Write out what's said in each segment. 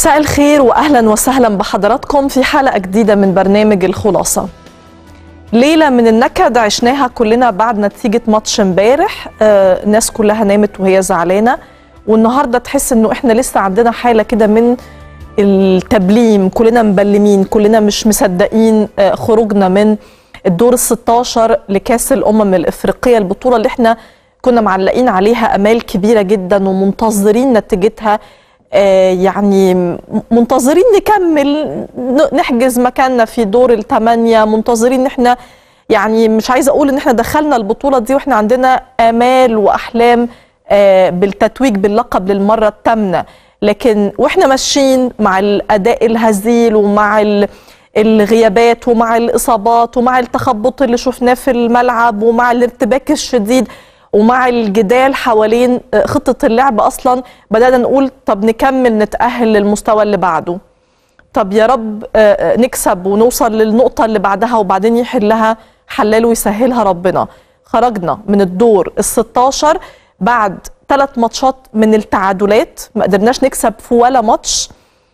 مساء الخير واهلا وسهلا بحضراتكم في حلقه جديده من برنامج الخلاصه. ليله من النكد عشناها كلنا بعد نتيجه ماتش امبارح آه الناس كلها نامت وهي زعلانه والنهارده تحس انه احنا لسه عندنا حاله كده من التبليم كلنا مبلمين كلنا مش مصدقين آه خروجنا من الدور ال 16 لكاس الامم الافريقيه البطوله اللي احنا كنا معلقين عليها امال كبيره جدا ومنتظرين نتيجتها آه يعني منتظرين نكمل نحجز مكاننا في دور الثمانيه منتظرين ان احنا يعني مش عايزه اقول ان احنا دخلنا البطوله دي واحنا عندنا امال واحلام آه بالتتويج باللقب للمره الثامنه لكن واحنا ماشيين مع الاداء الهزيل ومع الغيابات ومع الاصابات ومع التخبط اللي شفناه في الملعب ومع الارتباك الشديد ومع الجدال حوالين خطة اللعب أصلا بدأنا نقول طب نكمل نتأهل للمستوى اللي بعده طب يا رب نكسب ونوصل للنقطة اللي بعدها وبعدين يحلها حلال ويسهلها ربنا خرجنا من الدور ال 16 بعد ثلاث ماتشات من التعادلات ما قدرناش نكسب في ولا ماتش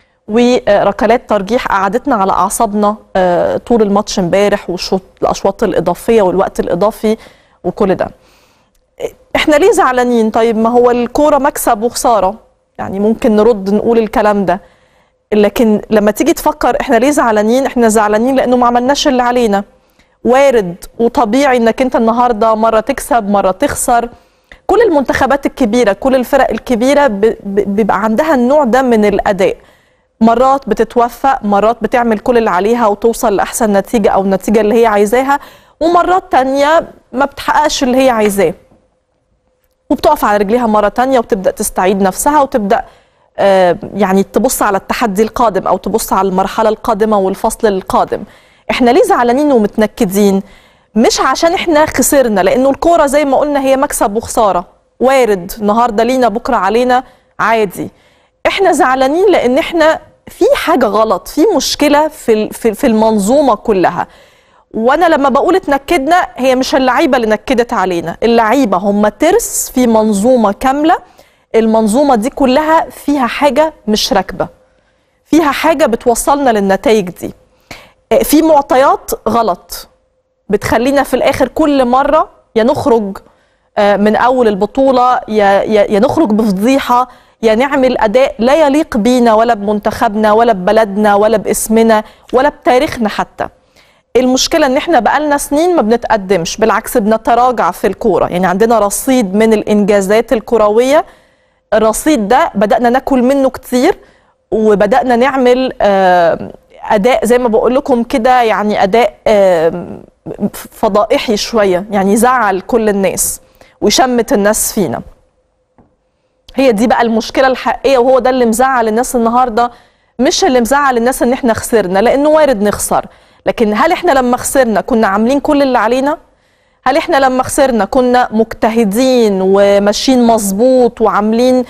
وركلات ترجيح قعدتنا على اعصابنا طول الماتش امبارح والشوط الاشواط الاضافيه والوقت الاضافي وكل ده احنا ليه زعلانين طيب ما هو الكوره مكسب وخساره يعني ممكن نرد نقول الكلام ده لكن لما تيجي تفكر احنا ليه زعلانين احنا زعلانين لانه ما عملناش اللي علينا وارد وطبيعي انك انت النهارده مره تكسب مره تخسر كل المنتخبات الكبيره كل الفرق الكبيره بيبقى عندها النوع ده من الاداء مرات بتتوفق مرات بتعمل كل اللي عليها وتوصل لاحسن نتيجه او النتيجه اللي هي عايزاها ومرات تانية ما بتحققش اللي هي عايزاه وبتقف على رجليها مرة تانية وتبدأ تستعيد نفسها وتبدأ آه يعني تبص على التحدي القادم أو تبص على المرحلة القادمة والفصل القادم احنا ليه زعلانين ومتنكدين مش عشان احنا خسرنا لأنه الكورة زي ما قلنا هي مكسب وخسارة وارد النهاردة لينا بكرة علينا عادي احنا زعلانين لأن احنا في حاجة غلط في مشكلة في, في المنظومة كلها وانا لما بقول اتنكدنا هي مش اللعيبه اللي نكدت علينا اللعيبه هم ترس في منظومه كامله المنظومه دي كلها فيها حاجه مش راكبه فيها حاجه بتوصلنا للنتائج دي في معطيات غلط بتخلينا في الاخر كل مره يا نخرج من اول البطوله يا يا نخرج بفضيحه يا نعمل اداء لا يليق بينا ولا بمنتخبنا ولا ببلدنا ولا باسمنا ولا بتاريخنا حتى المشكلة ان احنا بقالنا سنين ما بنتقدمش بالعكس بنتراجع في الكورة يعني عندنا رصيد من الانجازات الكروية الرصيد ده بدأنا ناكل منه كتير وبدأنا نعمل اداء زي ما بقول لكم كده يعني اداء فضائحي شوية يعني زعل كل الناس ويشمت الناس فينا هي دي بقى المشكلة الحقيقية وهو ده اللي مزعل الناس النهاردة مش اللي مزعل الناس ان احنا خسرنا لانه وارد نخسر لكن هل احنا لما خسرنا كنا عاملين كل اللي علينا هل احنا لما خسرنا كنا مجتهدين وماشيين مظبوط وعاملين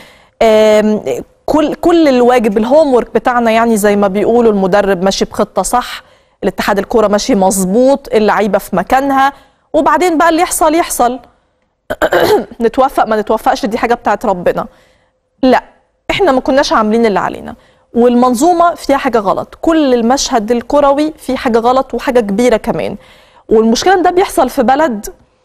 كل كل الواجب الهوم ورك بتاعنا يعني زي ما بيقولوا المدرب ماشي بخطه صح الاتحاد الكوره ماشي مظبوط اللعيبه في مكانها وبعدين بقى اللي يحصل يحصل نتوفق ما نتوفقش دي حاجه بتاعت ربنا لا احنا ما كناش عاملين اللي علينا والمنظومه فيها حاجه غلط كل المشهد الكروي فيه حاجه غلط وحاجه كبيره كمان والمشكله ان ده بيحصل في بلد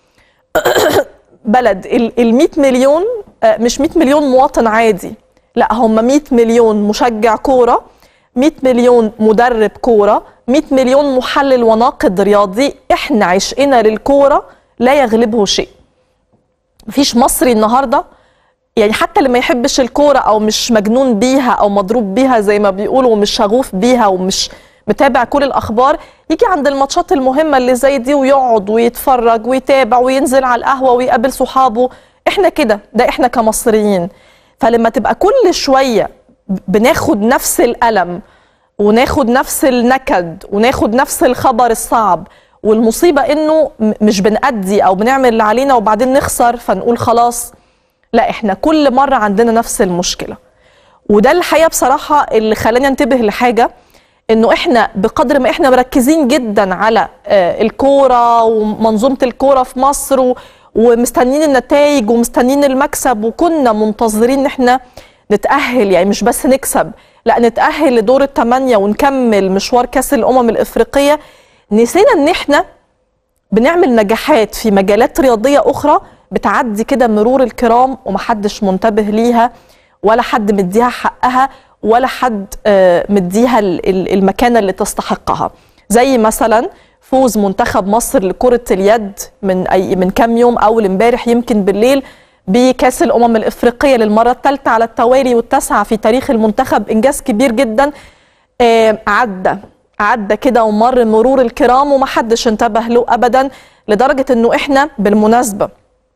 بلد ال 100 مليون مش 100 مليون مواطن عادي لا هم 100 مليون مشجع كوره 100 مليون مدرب كوره 100 مليون محلل وناقد رياضي احنا عشقنا للكوره لا يغلبه شيء مفيش مصري النهارده يعني حتى اللي ما يحبش الكوره او مش مجنون بيها او مضروب بيها زي ما بيقولوا ومش شغوف بيها ومش متابع كل الاخبار يجي عند الماتشات المهمه اللي زي دي ويقعد ويتفرج ويتابع وينزل على القهوه ويقابل صحابه احنا كده ده احنا كمصريين فلما تبقى كل شويه بناخد نفس الالم وناخد نفس النكد وناخد نفس الخبر الصعب والمصيبه انه مش بنأدي او بنعمل اللي علينا وبعدين نخسر فنقول خلاص لا احنا كل مره عندنا نفس المشكله وده الحقيقه بصراحه اللي خلاني انتبه لحاجه انه احنا بقدر ما احنا مركزين جدا على الكوره ومنظومه الكوره في مصر ومستنيين النتائج ومستنيين المكسب وكنا منتظرين ان احنا نتاهل يعني مش بس نكسب لا نتاهل لدور الثمانيه ونكمل مشوار كاس الامم الافريقيه نسينا ان احنا بنعمل نجاحات في مجالات رياضيه اخرى بتعدي كده مرور الكرام ومحدش منتبه ليها ولا حد مديها حقها ولا حد آه، مديها ال- ال- المكانه اللي تستحقها زي مثلا فوز منتخب مصر لكره اليد من اي من كام يوم اول امبارح يمكن بالليل بكاس الامم الافريقيه للمره الثالثه على التوالي والتاسعه في تاريخ المنتخب انجاز كبير جدا آه، عدى عدى كده ومر مرور الكرام ومحدش انتبه له ابدا لدرجه انه احنا بالمناسبه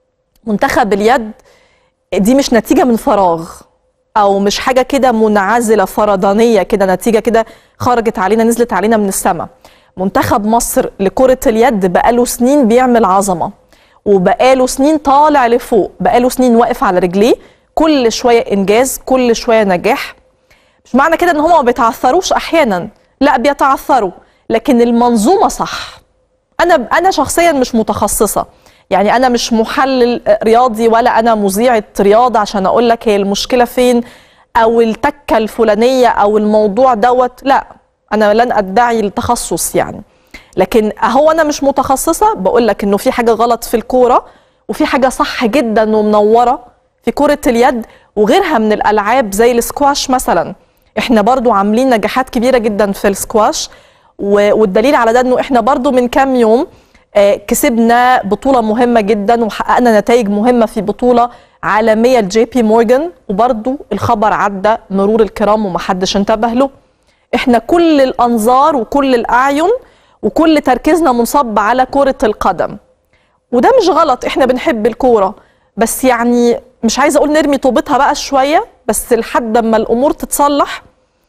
منتخب اليد دي مش نتيجه من فراغ او مش حاجه كده منعزله فردانيه كده نتيجه كده خرجت علينا نزلت علينا من السماء منتخب مصر لكره اليد بقاله سنين بيعمل عظمه وبقاله سنين طالع لفوق بقاله سنين واقف على رجليه كل شويه انجاز كل شويه نجاح مش معنى كده ان هم ما بيتعثروش احيانا لا بيتعثروا لكن المنظومه صح انا انا شخصيا مش متخصصه يعني انا مش محلل رياضي ولا انا مذيعه رياضه عشان اقول لك هي المشكله فين او التكه الفلانيه او الموضوع دوت لا انا لن ادعي التخصص يعني لكن اهو انا مش متخصصه بقول لك انه في حاجه غلط في الكوره وفي حاجه صح جدا ومنوره في كره اليد وغيرها من الالعاب زي السكواش مثلا احنا برضو عاملين نجاحات كبيره جدا في السكواش و- والدليل على ده انه احنا برضو من كام يوم آه، كسبنا بطوله مهمه جدا وحققنا نتائج مهمه في بطوله عالميه لجي بي مورجان وبرضو الخبر عدى مرور الكرام ومحدش انتبه له احنا كل الانظار وكل الاعين وكل تركيزنا منصب على كره القدم وده مش غلط احنا بنحب الكوره بس يعني مش عايزه اقول نرمي طوبتها بقى شويه بس لحد ما الامور تتصلح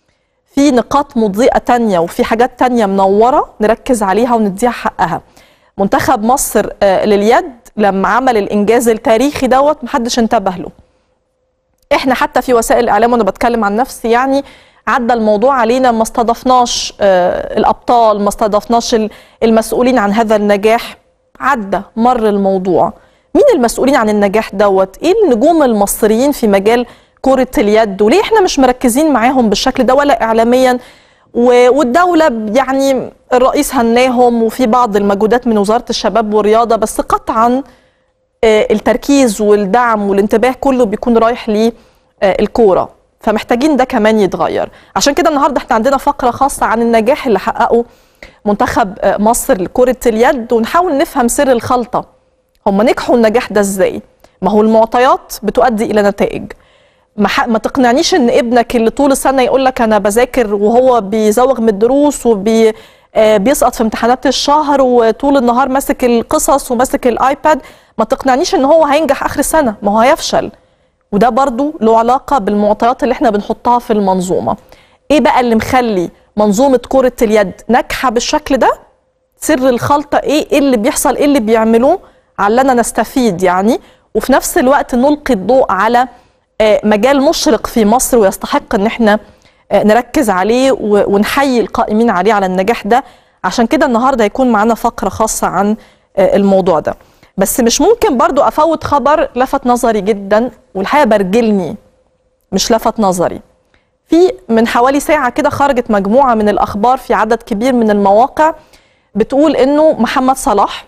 في نقاط مضيئه تانية وفي حاجات تانية منوره نركز عليها ونديها حقها منتخب مصر آه، لليد لما عمل الانجاز التاريخي دوت محدش انتبه له احنا حتى في وسائل الاعلام وانا بتكلم عن نفسي يعني عدى الموضوع علينا ما استضفناش آه، الابطال ما استضفناش ال- المسؤولين عن هذا النجاح عدى مر الموضوع مين المسؤولين عن النجاح دوت ايه النجوم المصريين في مجال كرة اليد وليه احنا مش مركزين معاهم بالشكل ده ولا اعلاميا و- والدولة ب- يعني الرئيس هناهم وفي بعض المجهودات من وزارة الشباب والرياضة بس قطعا آه، التركيز والدعم والانتباه كله بيكون رايح للكوره فمحتاجين ده كمان يتغير عشان كده النهارده احنا عندنا فقره خاصه عن النجاح اللي حققه منتخب آه، مصر لكره اليد ونحاول نفهم سر الخلطه هم نجحوا النجاح ده ازاي ما هو المعطيات بتؤدي الى نتائج ما, ح- ما تقنعنيش ان ابنك اللي طول السنه يقول لك انا بذاكر وهو بيزوغ من الدروس وبي آه، بيسقط في امتحانات الشهر وطول النهار ماسك القصص وماسك الايباد ما تقنعنيش ان هو هينجح اخر السنه ما هو هيفشل وده برضو له علاقه بالمعطيات اللي احنا بنحطها في المنظومه ايه بقى اللي مخلي منظومه كره اليد ناجحه بالشكل ده سر الخلطه ايه ايه اللي بيحصل ايه اللي بيعملوه علنا نستفيد يعني وفي نفس الوقت نلقي الضوء على آه، مجال مشرق في مصر ويستحق ان احنا آه، نركز عليه و- ونحيي القائمين عليه على النجاح ده عشان كده النهارده هيكون معانا فقره خاصه عن آه، الموضوع ده بس مش ممكن برضو افوت خبر لفت نظري جدا والحقيقه برجلني مش لفت نظري في من حوالي ساعة كده خرجت مجموعة من الأخبار في عدد كبير من المواقع بتقول إنه محمد صلاح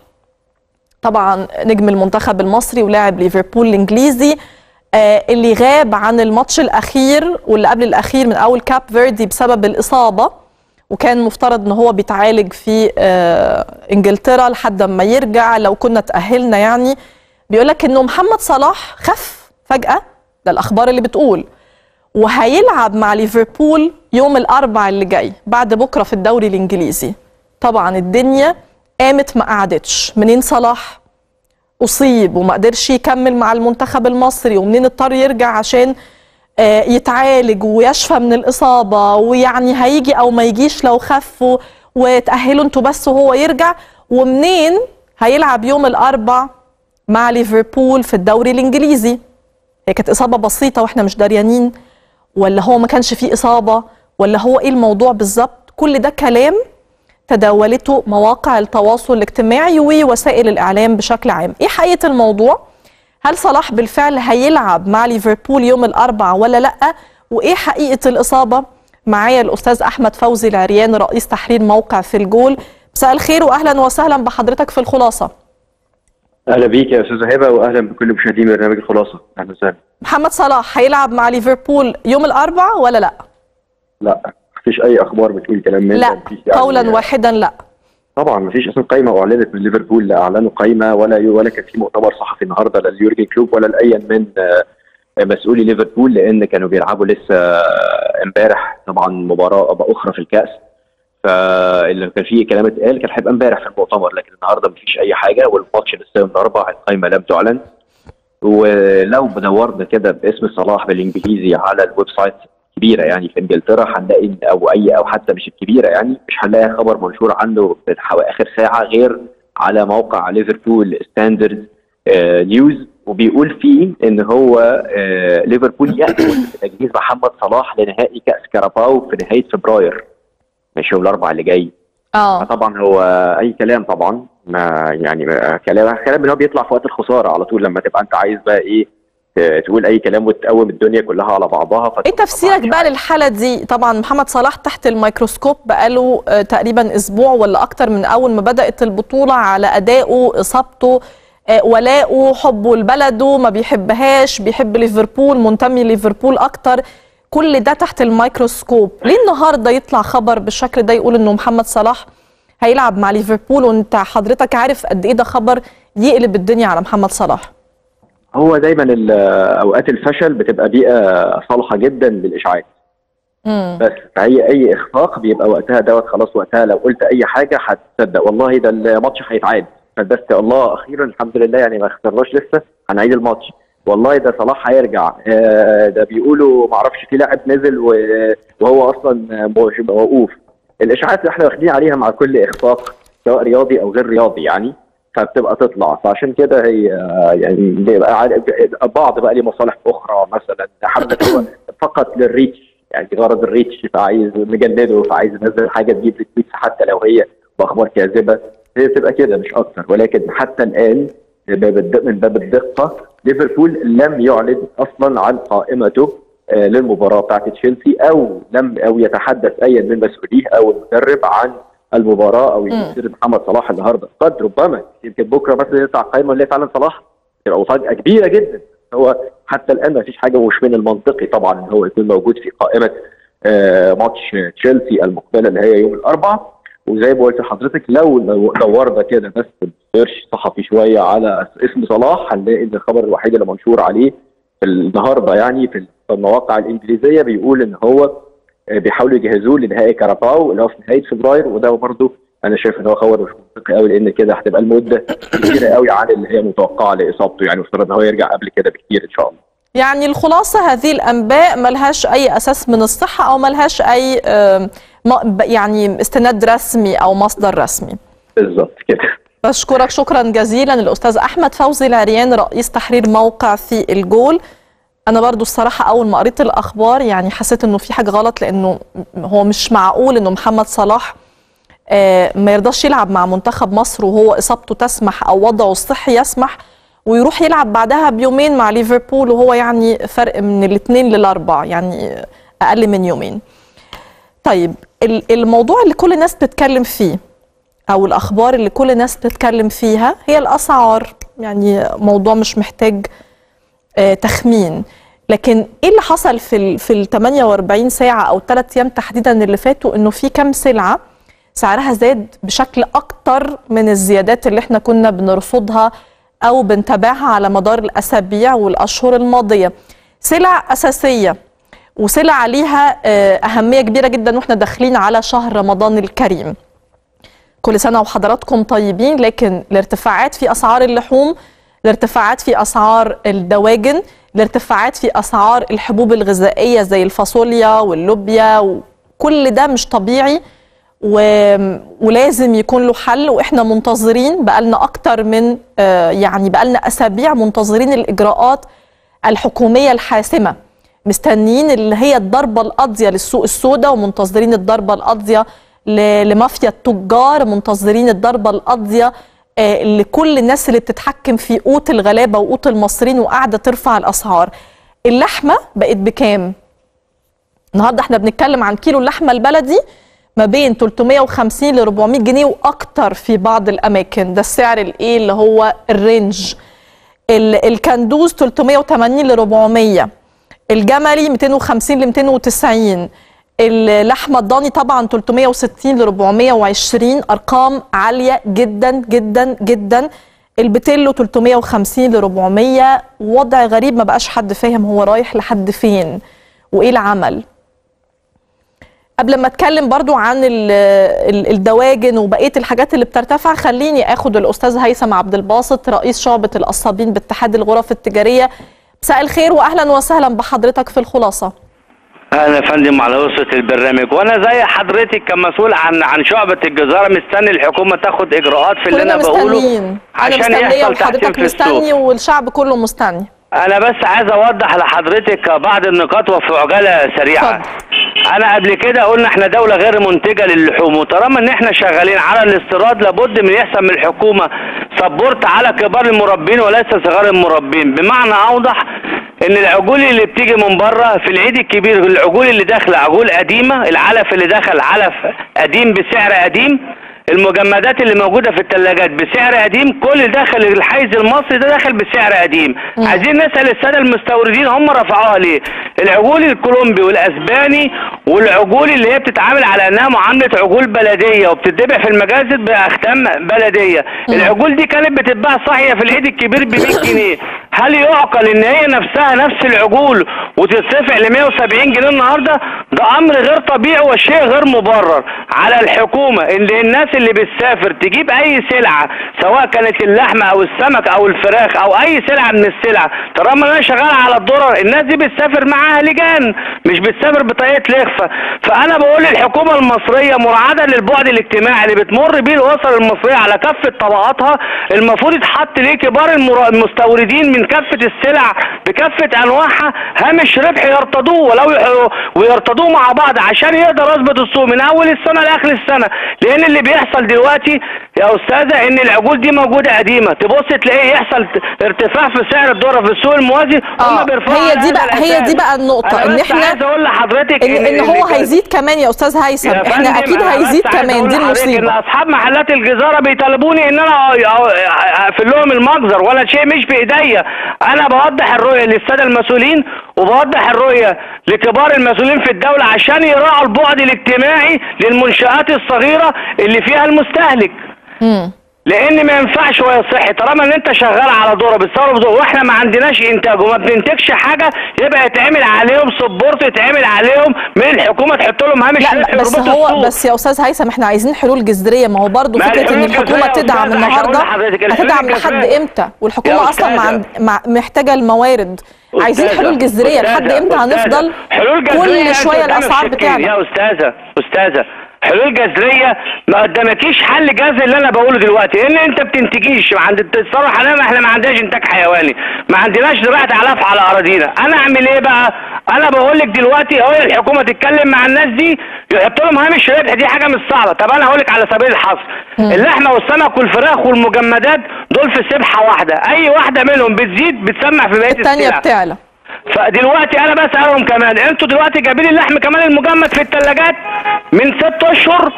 طبعا نجم المنتخب المصري ولاعب ليفربول الإنجليزي آه اللي غاب عن الماتش الأخير واللي قبل الأخير من أول كاب فيردي بسبب الإصابة وكان مفترض ان هو بيتعالج في آه انجلترا لحد ما يرجع لو كنا تأهلنا يعني بيقول لك انه محمد صلاح خف فجأة ده الأخبار اللي بتقول وهيلعب مع ليفربول يوم الأربع اللي جاي بعد بكرة في الدوري الإنجليزي طبعا الدنيا قامت ما قعدتش منين صلاح أصيب وما قدرش يكمل مع المنتخب المصري ومنين اضطر يرجع عشان آه، يتعالج ويشفى من الإصابة ويعني هيجي أو ما يجيش لو خف و- وتأهلوا انتوا بس وهو يرجع ومنين هيلعب يوم الأربع مع ليفربول في الدوري الإنجليزي هي كانت إصابة بسيطة وإحنا مش داريانين ولا هو ما كانش فيه إصابة ولا هو إيه الموضوع بالظبط كل ده كلام تداولته مواقع التواصل الاجتماعي ووسائل الإعلام بشكل عام إيه حقيقة الموضوع؟ هل صلاح بالفعل هيلعب مع ليفربول يوم الاربعاء ولا لا وايه حقيقه الاصابه معايا الاستاذ احمد فوزي العريان رئيس تحرير موقع في الجول مساء الخير واهلا وسهلا بحضرتك في الخلاصه اهلا بيك يا استاذه هبه واهلا بكل مشاهدين برنامج الخلاصه اهلا وسهلا محمد صلاح هيلعب مع ليفربول يوم الاربعاء ولا لا لا مفيش اي اخبار بتقول كلام من لا قولا واحدا لا طبعا مفيش اصلا قايمه اعلنت من ليفربول لا اعلنوا قايمه ولا ولا كان في مؤتمر صحفي النهارده لا ليورجن كلوب ولا لاي من مسؤولي ليفربول لان كانوا بيلعبوا لسه امبارح طبعا مباراه اخرى في الكاس فاللي كان فيه كلام اتقال كان هيبقى امبارح في المؤتمر لكن النهارده مفيش اي حاجه والماتش لسه يوم الاربعاء القايمه لم تعلن ولو دورنا كده باسم صلاح بالانجليزي على الويب سايت كبيره يعني في انجلترا هنلاقي او اي او حتى مش الكبيره يعني مش هنلاقي خبر منشور عنه في اخر ساعه غير على موقع ليفربول ستاندرد نيوز وبيقول فيه ان هو آه ليفربول يأمل تجهيز محمد صلاح لنهائي كاس كاراباو في نهايه فبراير مش يوم الاربعاء اللي جاي اه طبعا هو اي كلام طبعا ما يعني كلام كلام اللي هو بيطلع في وقت الخساره على طول لما تبقى انت عايز بقى ايه تقول اي كلام وتقوم الدنيا كلها على بعضها ايه تفسيرك بقى للحاله دي طبعا محمد صلاح تحت الميكروسكوب بقاله تقريبا اسبوع ولا اكتر من اول ما بدات البطوله على ادائه اصابته ولاؤه حبه لبلده ما بيحبهاش بيحب ليفربول منتمي ليفربول اكتر كل ده تحت الميكروسكوب ليه النهارده يطلع خبر بالشكل ده يقول انه محمد صلاح هيلعب مع ليفربول وانت حضرتك عارف قد ايه ده خبر يقلب الدنيا على محمد صلاح هو دايما اوقات الفشل بتبقى بيئه صالحه جدا للاشاعات مم. بس فهي اي اخفاق بيبقى وقتها دوت خلاص وقتها لو قلت اي حاجه هتصدق والله ده الماتش هيتعاد فبس الله اخيرا الحمد لله يعني ما خسرناش لسه هنعيد الماتش والله ده صلاح هيرجع آه ده بيقولوا ما اعرفش في لاعب نزل وهو اصلا موقوف الاشاعات اللي احنا واخدين عليها مع كل اخفاق سواء رياضي او غير رياضي يعني فبتبقى تطلع فعشان كده هي يعني بيبقى بعض بقى ليه مصالح اخرى مثلا حمد هو فقط للريتش يعني غرض الريتش فعايز مجنده فعايز ينزل حاجه تجيب ريتش حتى لو هي باخبار كاذبه هي بتبقى كده مش اكتر ولكن حتى الان من باب الدقه ليفربول لم يعلن اصلا عن قائمته للمباراه بتاعت تشيلسي او لم او يتحدث اي من مسؤوليه او المدرب عن المباراه او يصير محمد صلاح النهارده قد ربما يمكن بكره مثلا يطلع قائمه اللي فعلا صلاح تبقى مفاجاه كبيره جدا هو حتى الان ما فيش حاجه مش من المنطقي طبعا ان هو يكون موجود في قائمه آه ماتش تشيلسي المقبله اللي هي يوم الاربعاء وزي ما قلت لحضرتك لو دورنا كده بس سيرش صحفي شويه على اسم صلاح هنلاقي ان الخبر الوحيد اللي منشور عليه النهارده يعني في المواقع الانجليزيه بيقول ان هو بيحاولوا يجهزوه لنهائي كاراباو اللي هو في نهايه فبراير وده برضه انا شايف ان هو خبر مش منطقي قوي لان كده هتبقى المده كبيره قوي عن اللي هي متوقعه لاصابته يعني وافترض ان هو يرجع قبل كده بكتير ان شاء الله. يعني الخلاصه هذه الانباء ملهاش اي اساس من الصحه او ملهاش اي يعني استناد رسمي او مصدر رسمي. بالظبط كده. بشكرك شكرا جزيلا الاستاذ احمد فوزي العريان رئيس تحرير موقع في الجول. انا برضو الصراحه اول ما قريت الاخبار يعني حسيت انه في حاجه غلط لانه هو مش معقول انه محمد صلاح ما يرضاش يلعب مع منتخب مصر وهو اصابته تسمح او وضعه الصحي يسمح ويروح يلعب بعدها بيومين مع ليفربول وهو يعني فرق من الاثنين للاربع يعني اقل من يومين. طيب الموضوع اللي كل الناس بتتكلم فيه او الاخبار اللي كل الناس بتتكلم فيها هي الاسعار يعني موضوع مش محتاج تخمين لكن ايه اللي حصل في ال في ال 48 ساعه او ثلاث ايام تحديدا اللي فاتوا انه في كام سلعه سعرها زاد بشكل اكتر من الزيادات اللي احنا كنا بنرصدها او بنتابعها على مدار الاسابيع والاشهر الماضيه سلع اساسيه وسلع ليها اهميه كبيره جدا واحنا داخلين على شهر رمضان الكريم كل سنه وحضراتكم طيبين لكن الارتفاعات في اسعار اللحوم الارتفاعات في اسعار الدواجن الارتفاعات في اسعار الحبوب الغذائيه زي الفاصوليا واللوبيا وكل ده مش طبيعي و... ولازم يكون له حل واحنا منتظرين بقالنا اكتر من آه يعني بقالنا اسابيع منتظرين الاجراءات الحكوميه الحاسمه مستنيين اللي هي الضربه القاضيه للسوق السوداء ومنتظرين الضربه القاضيه ل... لمافيا التجار منتظرين الضربه القاضيه آه، لكل الناس اللي بتتحكم في قوت الغلابه وقوت المصريين وقاعده ترفع الاسعار اللحمه بقت بكام النهارده احنا بنتكلم عن كيلو اللحمه البلدي ما بين 350 ل 400 جنيه واكتر في بعض الاماكن ده السعر الايه اللي هو الرينج ال- الكندوز 380 ل 400 الجملي 250 ل 290 اللحمه الضاني طبعا 360 ل 420 ارقام عاليه جدا جدا جدا البتيلو 350 ل 400 وضع غريب ما بقاش حد فاهم هو رايح لحد فين وايه العمل قبل ما اتكلم برضو عن ال- ال- الدواجن وبقيه الحاجات اللي بترتفع خليني اخد الاستاذ هيثم عبد الباسط رئيس شعبه القصابين باتحاد الغرف التجاريه مساء الخير واهلا وسهلا بحضرتك في الخلاصه اهلا يا فندم على وسط البرنامج وانا زي حضرتك كمسؤول عن عن شعبة الجزارة مستني الحكومة تاخد اجراءات في اللي كلنا انا بقوله مستنيين انا عشان مستنيه يحصل تحسين وحضرتك في السوق مستني والشعب كله مستني انا بس عايز اوضح لحضرتك بعض النقاط وفي عجالة سريعة اتفضل. انا قبل كده قلنا احنا دولة غير منتجة للحوم وطالما ان احنا شغالين على الاستيراد لابد من يحصل من الحكومة سبورت على كبار المربين وليس صغار المربين بمعنى اوضح ان العجول اللي بتيجي من بره في العيد الكبير العجول اللي داخله عجول قديمه العلف اللي دخل علف قديم بسعر قديم المجمدات اللي موجوده في الثلاجات بسعر قديم كل داخل الحيز المصري ده داخل بسعر قديم مم. عايزين نسال الساده المستوردين هم رفعوها ليه العجول الكولومبي والاسباني والعجول اللي هي بتتعامل على انها معامله عجول بلديه وبتتباع في المجازر باختام بلديه العجول دي كانت بتتباع صحيه في العيد الكبير ب 100 جنيه هل يعقل ان هي نفسها نفس العجول وتترفع ل 170 جنيه النهارده ده امر غير طبيعي وشيء غير مبرر على الحكومه ان الناس اللي بتسافر تجيب اي سلعه سواء كانت اللحمه او السمك او الفراخ او اي سلعه من السلع طالما انا شغال على الدولار الناس دي بتسافر معاها لجان مش بتسافر بطريقه لخفه فانا بقول للحكومه المصريه مراعاه للبعد الاجتماعي اللي بتمر بيه الاسر المصريه على كافه طبقاتها المفروض يتحط ليه كبار المرا- المستوردين من كافه السلع بكافه انواعها هامش ربح يرتضوه ولو يح- ويرتضوه مع بعض عشان يقدر يظبط السوق من اول السنه لاخر السنه لان اللي بيحصل دلوقتي يا استاذه ان العجول دي موجوده قديمه تبص تلاقيه يحصل ت- ارتفاع في سعر الذره في السوق الموازي آه، هم بيرفعوا هي على دي هذا بقى- هي الأساس. دي بقى النقطة، أنا إن بس إحنا- عايز اقول لحضرتك ان, إن هو اللي كان- هيزيد كمان يا استاذ هيثم يا احنا فندم، اكيد أنا بس هيزيد عايز كمان أقول دي لحضرتك ان المصيبه اصحاب محلات الجزاره بيطالبوني ان انا أ- أ- اقفل لهم المجزر ولا شيء مش بايديا انا بوضح الرؤيه للساده المسؤولين وبوضح الرؤيه لكبار المسؤولين في الدوله عشان يراعوا البعد الاجتماعي للمنشات الصغيره اللي فيها المستهلك مم. لان ما ينفعش ولا صحي طالما ان انت شغال على دوره بتصور بدور واحنا ما عندناش انتاج وما بننتجش حاجه يبقى يتعمل عليهم سبورت يتعمل عليهم من الحكومه تحط لهم هامش لا ربح لا بس يربط هو السوق. بس يا استاذ هيثم احنا عايزين حلول جذريه ما هو برضه ما فكره ان الحلول الحكومه الجذرية يا تدعم أستاذ، عشان النهارده أقول لحضرتك الحلول هتدعم لحد الجذرية. امتى والحكومه يا اصلا ما أستاذة. عند مع- محتاجه الموارد عايزين أستاذة، حلول جذريه لحد أستاذة، امتى أستاذة. هنفضل حلول جذرية كل أنت شويه قدامك الاسعار شكل. بتعلى يا استاذه استاذه حلول جذريه ما قدامكيش حل جذري اللي انا بقوله دلوقتي ان انت بتنتجيش عند التصرف حاليا احنا ما عندناش انتاج حيواني ما عندناش زراعه علف على اراضينا انا اعمل ايه بقى انا بقول لك دلوقتي اهو الحكومه تتكلم مع الناس دي يحط لهم هامش ربح دي حاجه مش صعبه طب انا هقول لك على سبيل الحصر اللحمه والسمك والفراخ والمجمدات دول في سبحه واحده اي واحده منهم بتزيد بتسمع في بقيه الثانيه السلع بتعلى فدلوقتي انا بسالهم كمان انتوا دلوقتي جايبين اللحم كمان المجمد في الثلاجات من ست اشهر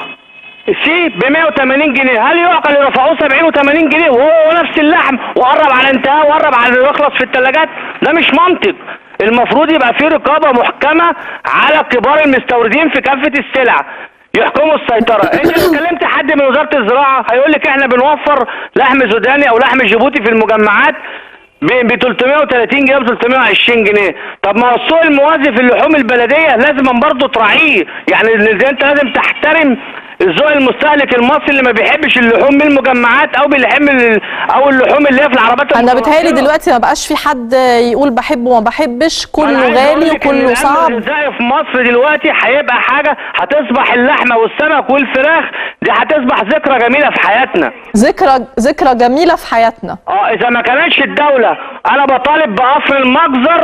سي ب 180 جنيه هل يعقل يرفعوه 70 و80 جنيه وهو نفس اللحم وقرب على انتهاء وقرب على انه يخلص في الثلاجات ده مش منطق المفروض يبقى في رقابه محكمه على كبار المستوردين في كافه السلع يحكموا السيطرة، انت لو كلمت حد من وزارة الزراعة هيقول لك احنا بنوفر لحم سوداني او لحم جيبوتي في المجمعات ب 330 جنيه ب 320 جنيه طب ما هو السوق الموازي في اللحوم البلديه لازم برضه تراعيه يعني ال- انت لازم تحترم الذوق المستهلك المصري اللي ما بيحبش اللحوم من المجمعات او بيحب ال- او اللحوم اللي هي في العربات انا بتهيألي المتوسطة. دلوقتي ما بقاش في حد يقول بحب وما بحبش أنا كله عايز أقول غالي لك إن وكله الأمن صعب الغذائي في مصر دلوقتي هيبقى حاجه هتصبح اللحمه والسمك والفراخ دي هتصبح ذكرى جميله في حياتنا ذكرى ذكرى جميله في حياتنا اه اذا ما كانتش الدوله انا بطالب بقفل المجزر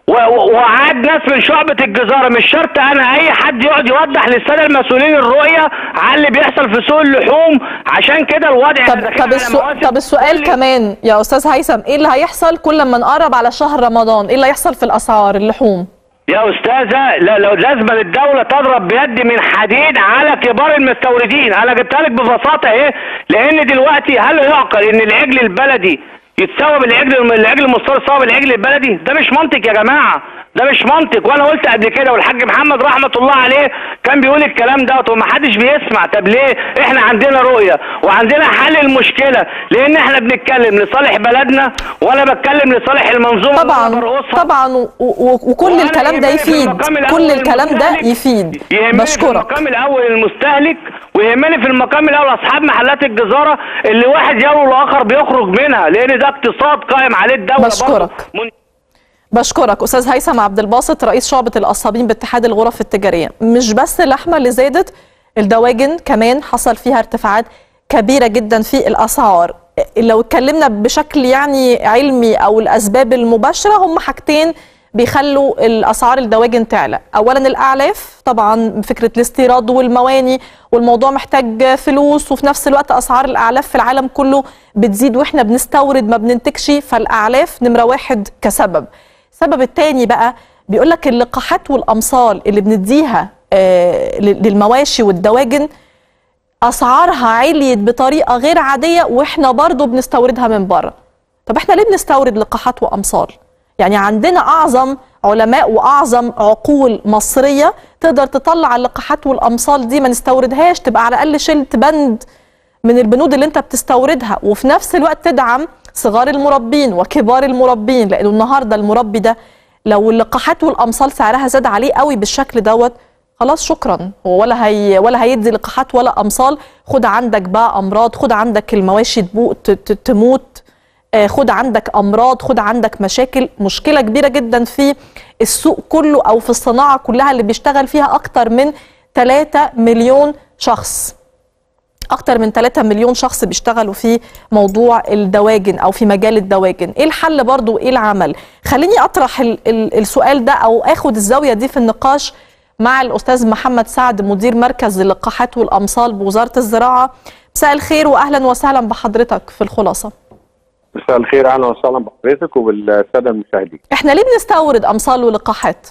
و- و- وعاد ناس من شعبة الجزارة مش شرط انا اي حد يقعد يوضح للسادة المسؤولين الرؤية على اللي بيحصل في سوق اللحوم عشان كده الوضع طب داخلين طب, على السو... مواسم طب السؤال كل- كمان يا استاذ هيثم ايه اللي هيحصل كل ما نقرب على شهر رمضان ايه اللي هيحصل في الاسعار اللحوم يا استاذه لا لو لازم الدوله تضرب بيد من حديد على كبار المستوردين انا جبتها لك ببساطه اهي لان دلوقتي هل يعقل ان العجل البلدي يتساوى بالعجل العجل المستورد يتساوى بالعجل البلدي ده مش منطق يا جماعه ده مش منطق وانا قلت قبل كده والحاج محمد رحمه الله عليه كان بيقول الكلام دوت ومحدش بيسمع طب ليه احنا عندنا رؤيه وعندنا حل المشكله لان احنا بنتكلم لصالح بلدنا ولا بتكلم لصالح المنظومه اللي أنا طبعا برقصها. طبعا و... و... وكل وأنا الكلام ده يهمني في يفيد المقام الأول كل الكلام ده المستهلك- يفيد يهمني في بشكرك المقام الاول المستهلك ويهمني في المقام الاول اصحاب محلات الجزاره اللي واحد يروي الاخر بيخرج منها لان ده اقتصاد قائم عليه الدوله بشكرك. برضه. من- بشكرك استاذ هيثم عبد الباسط رئيس شعبة القصابين باتحاد الغرف التجارية مش بس اللحمة اللي زادت الدواجن كمان حصل فيها ارتفاعات كبيرة جدا في الأسعار لو اتكلمنا بشكل يعني علمي أو الأسباب المباشرة هم حاجتين بيخلوا الأسعار الدواجن تعلى أولا الأعلاف طبعا فكرة الاستيراد والمواني والموضوع محتاج فلوس وفي نفس الوقت أسعار الأعلاف في العالم كله بتزيد وإحنا بنستورد ما بننتجش فالأعلاف نمرة واحد كسبب السبب التاني بقى بيقول لك اللقاحات والامصال اللي بنديها آه، لل- للمواشي والدواجن اسعارها عليت بطريقه غير عاديه واحنا برضو بنستوردها من بره طب احنا ليه بنستورد لقاحات وامصال يعني عندنا اعظم علماء واعظم عقول مصريه تقدر تطلع اللقاحات والامصال دي ما نستوردهاش تبقى على الاقل شلت بند من البنود اللي انت بتستوردها وفي نفس الوقت تدعم صغار المربين وكبار المربين لانه النهارده المربي ده لو اللقاحات والامصال سعرها زاد عليه قوي بالشكل دوت خلاص شكرا هو ولا هي ولا هيدي لقاحات ولا امصال خد عندك بقى امراض خد عندك المواشي تبوق ت- ت- تموت آه، خد عندك امراض خد عندك مشاكل مشكله كبيره جدا في السوق كله او في الصناعه كلها اللي بيشتغل فيها اكتر من 3 مليون شخص اكتر من 3 مليون شخص بيشتغلوا في موضوع الدواجن او في مجال الدواجن ايه الحل برضو وايه العمل خليني اطرح ال ال السؤال ده او اخد الزاويه دي في النقاش مع الاستاذ محمد سعد مدير مركز اللقاحات والامصال بوزاره الزراعه مساء الخير واهلا وسهلا بحضرتك في الخلاصه مساء الخير اهلا وسهلا بحضرتك وبالساده المشاهدين. احنا ليه بنستورد امصال ولقاحات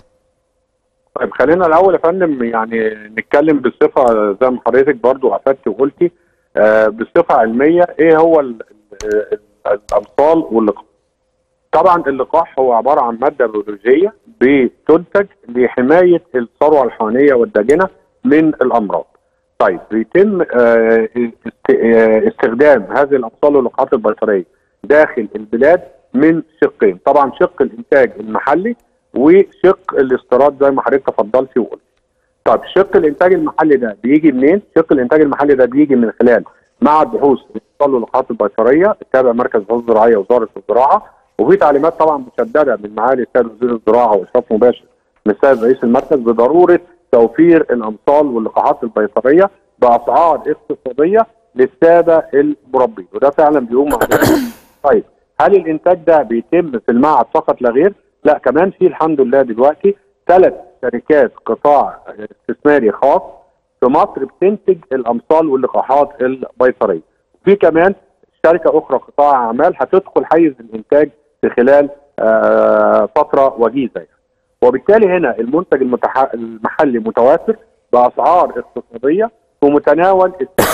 طيب خلينا الاول يا فندم يعني نتكلم بصفه زي ما حضرتك برضو افدت وقلتي آه بصفه علميه ايه هو ال- ال- ال- الامصال واللقاح. طبعا اللقاح هو عباره عن ماده بيولوجيه بتنتج لحمايه الثروه الحيوانيه والداجنه من الامراض. طيب بيتم آه، است- آه، استخدام هذه الامصال واللقاحات البيطريه داخل البلاد من شقين، طبعا شق الانتاج المحلي وشق الاستيراد زي ما حضرتك تفضلتي وقلت. طيب شق الانتاج المحلي ده بيجي منين؟ شق الانتاج المحلي ده بيجي من خلال معهد بحوث الامصال واللقاحات البيطريه التابع مركز البحوث الزراعيه وزاره الزراعه وفي تعليمات طبعا مشدده من معالي السيد وزير الزراعه واشراف مباشر من السيد رئيس المركز بضروره توفير الامصال واللقاحات البيطريه باسعار اقتصاديه للساده المربين وده فعلا بيقوم مع طيب هل الانتاج ده بيتم في المعهد فقط لا غير؟ لا كمان في الحمد لله دلوقتي ثلاث شركات قطاع استثماري خاص في مصر بتنتج الامصال واللقاحات البيطريه. في كمان شركه اخرى قطاع اعمال هتدخل حيز الانتاج في خلال آه فتره وجيزه يعني. وبالتالي هنا المنتج المتح... المحلي متوافر باسعار اقتصاديه في متناول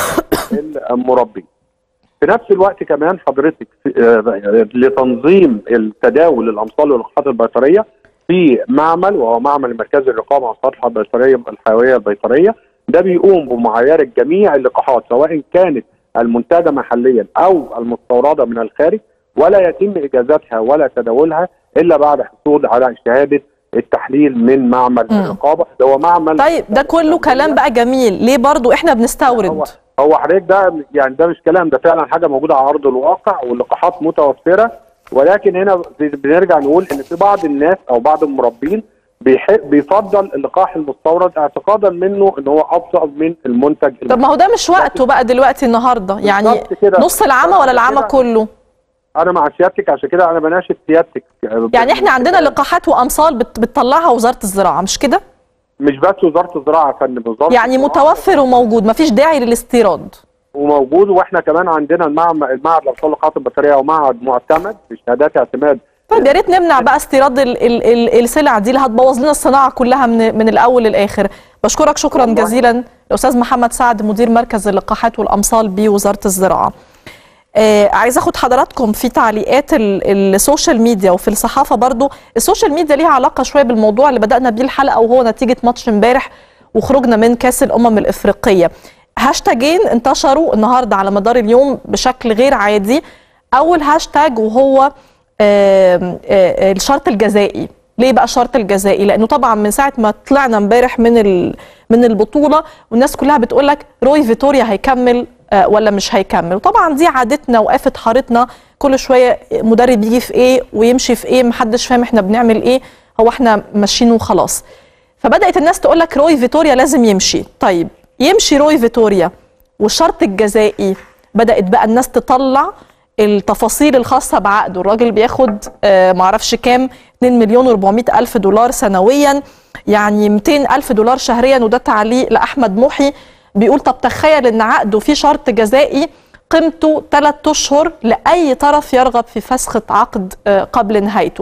المربين. في نفس الوقت كمان حضرتك في آه لتنظيم التداول الامصال واللقاحات البيطريه في معمل وهو معمل مركزي الرقابه على الصالحه البيطريه الحيويه البيطريه ده بيقوم بمعايره جميع اللقاحات سواء كانت المنتجه محليا او المستورده من الخارج ولا يتم اجازتها ولا تداولها الا بعد حصول على شهاده التحليل من معمل مم. الرقابه ده هو معمل طيب ده كله كلام بقى جميل ليه برضو احنا هو بنستورد هو حضرتك ده يعني ده مش كلام ده فعلا حاجه موجوده على ارض الواقع واللقاحات متوفره ولكن هنا بنرجع نقول ان في بعض الناس او بعض المربين بيحب بيفضل اللقاح المستورد اعتقادا منه ان هو افضل من المنتج طب ما هو ده مش وقته بقى دلوقتي النهارده يعني بالظبط كده. نص العمى ولا بالظبط العمى كده. كله انا مع سيادتك عشان كده انا بناشد سيادتك يعني احنا عندنا لقاحات وامصال بت- بتطلعها وزاره الزراعه مش كده مش بس وزاره الزراعه يا فندم وزاره يعني الزراعة متوفر وموجود مفيش داعي للاستيراد وموجود واحنا كمان عندنا المعمل المعهد لابطال لقاحات البطاريه ومعهد معتمد بشهادات اعتماد طيب يا ريت نمنع بقى استيراد ال ال ال السلع دي اللي هتبوظ لنا الصناعه كلها من من الاول للاخر بشكرك شكرا والله. جزيلا الاستاذ محمد سعد مدير مركز اللقاحات والامصال بوزاره الزراعه آه عايز اخد حضراتكم في تعليقات ال- السوشيال ميديا وفي الصحافه برضو السوشيال ميديا ليها علاقه شويه بالموضوع اللي بدانا بيه الحلقه وهو نتيجه ماتش امبارح وخروجنا من كاس الامم الافريقيه هاشتاجين انتشروا النهارده على مدار اليوم بشكل غير عادي اول هاشتاج وهو آم، آه، الشرط الجزائي ليه بقى الشرط الجزائي لانه طبعا من ساعه ما طلعنا امبارح من ال- من البطوله والناس كلها بتقول لك روي فيتوريا هيكمل آه، ولا مش هيكمل وطبعا دي عادتنا وقفت حارتنا كل شويه مدرب يجي في ايه ويمشي في ايه محدش فاهم احنا بنعمل ايه هو احنا ماشيين وخلاص فبدات الناس تقول لك روي فيتوريا لازم يمشي طيب يمشي روي فيتوريا والشرط الجزائي بدات بقى الناس تطلع التفاصيل الخاصه بعقده الراجل بياخد آه معرفش كام 2 مليون و400 الف دولار سنويا يعني 200 الف دولار شهريا وده تعليق لاحمد محي بيقول طب تخيل ان عقده فيه شرط جزائي قيمته 3 اشهر لاي طرف يرغب في فسخ عقد آه قبل نهايته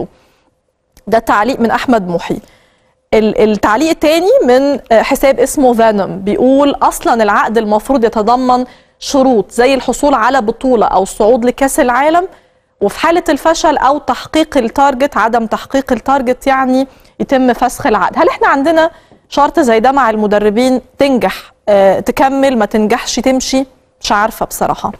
ده تعليق من احمد محي ال- التعليق التاني من آه، حساب اسمه فانوم بيقول اصلا العقد المفروض يتضمن شروط زي الحصول على بطوله او الصعود لكاس العالم وفي حاله الفشل او تحقيق التارجت عدم تحقيق التارجت يعني يتم فسخ العقد هل احنا عندنا شرط زي ده مع المدربين تنجح آه، تكمل ما تنجحش تمشي مش عارفه بصراحه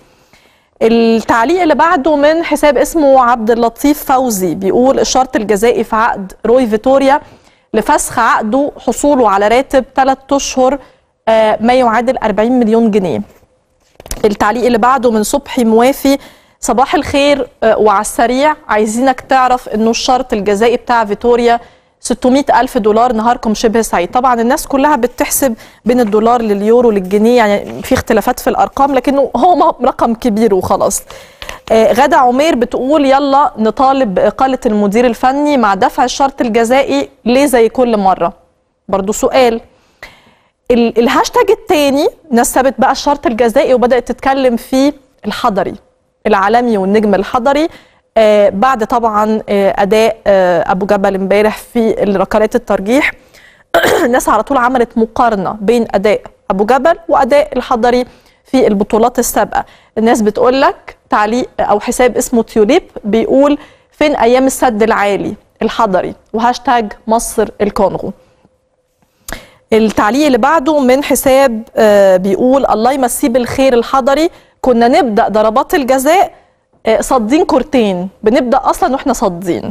التعليق اللي بعده من حساب اسمه عبد اللطيف فوزي بيقول الشرط الجزائي في عقد روي فيتوريا لفسخ عقده حصوله على راتب 3 اشهر آه، ما يعادل 40 مليون جنيه التعليق اللي بعده من صبحي موافي صباح الخير آه، وعلى السريع عايزينك تعرف انه الشرط الجزائي بتاع فيتوريا 600 ألف دولار نهاركم شبه سعيد طبعا الناس كلها بتحسب بين الدولار لليورو للجنيه يعني في اختلافات في الأرقام لكنه هو م- رقم كبير وخلاص آه، غادة عمير بتقول يلا نطالب بإقالة المدير الفني مع دفع الشرط الجزائي ليه زي كل مرة برضو سؤال ال- الهاشتاج التاني نسبت بقى الشرط الجزائي وبدأت تتكلم في الحضري العالمي والنجم الحضري آه بعد طبعا آه أداء آه أبو جبل امبارح في ركلات الترجيح الناس على طول عملت مقارنة بين أداء أبو جبل وأداء الحضري في البطولات السابقة الناس بتقول لك تعليق أو حساب اسمه تيوليب بيقول فين أيام السد العالي الحضري وهاشتاج مصر الكونغو التعليق اللي بعده من حساب آه، بيقول الله يمسيه بالخير الحضري كنا نبدا ضربات الجزاء آه، صادين كورتين بنبدا اصلا واحنا صادين